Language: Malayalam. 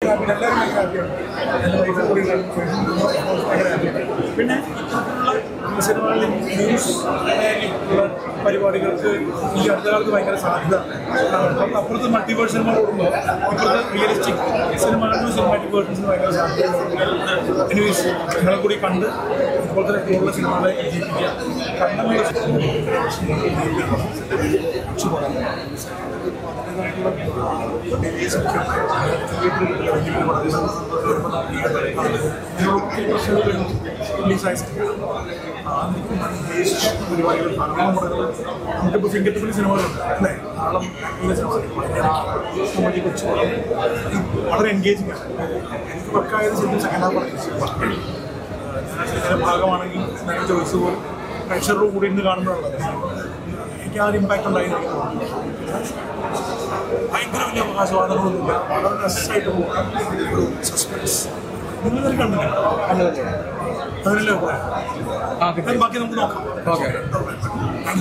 ഹാപ്പിയാണ് എല്ലാവരും ഭയങ്കര ഹാപ്പിയാണ് എൻ്റെ വൈഫ് കൂടി ഭയങ്കര ഹാപ്പിയാണ് പിന്നെ ഇത്തരത്തിലുള്ള സിനിമകളിൽ ന്യൂസ് ഉള്ള പരിപാടികൾക്ക് ഈ അടുത്ത കാലത്ത് ഭയങ്കര സാധ്യത അപ്പം അപ്പുറത്ത് മൾട്ടിവേഴ്സ് സിനിമ ഓടുമ്പോൾ ഇപ്പുറത്ത് റിയലിസ്റ്റിക് സിനിമകളിലും സിനിമാറ്റിക് വേർഷൻസിന് ഭയങ്കര സാധ്യതയുണ്ട് എനിവേസ് നിങ്ങളെ കൂടി കണ്ട് ഇതുപോലത്തെ കൂടുതൽ സിനിമകളെ വിജയിപ്പിക്കുക കണ്ടെന്നുള്ള നമുക്കിപ്പോൾ ഫിംഗർ ടിപ്പിൽ സിനിമകളുണ്ട് അല്ലേ നാളം നല്ല സിനിമ നമ്മുടെ കൊച്ചു വളരെ എൻഗേജിങ് ആണ് എനിക്ക് വർക്കായത് ശരിക്കും സെക്കൻഡ് ഹാഫ് ആണ് ഇതിന്റെ ഭാഗമാണെങ്കിൽ നേരെ ചോദിച്ചു പോലും പ്രഷറിൽ കൂടി ഇരുന്ന് കാണുമ്പോഴുള്ളത് എനിക്ക് ആ ഒരു ഇമ്പാക്റ്റ് ഉണ്ടായിരുന്നു ഭയങ്കര വലിയ അവകാശവാദങ്ങളൊന്നുമില്ല വളരെ രസമായിട്ട് പോകുന്ന ഒരു സസ്പെൻസ് നിങ്ങൾ കണ്ടില്ല അതിനല്ലേ അഭിപ്രായം ആ കിട്ടി ബാക്കി നമുക്ക് നോക്കാം ഓക്കെ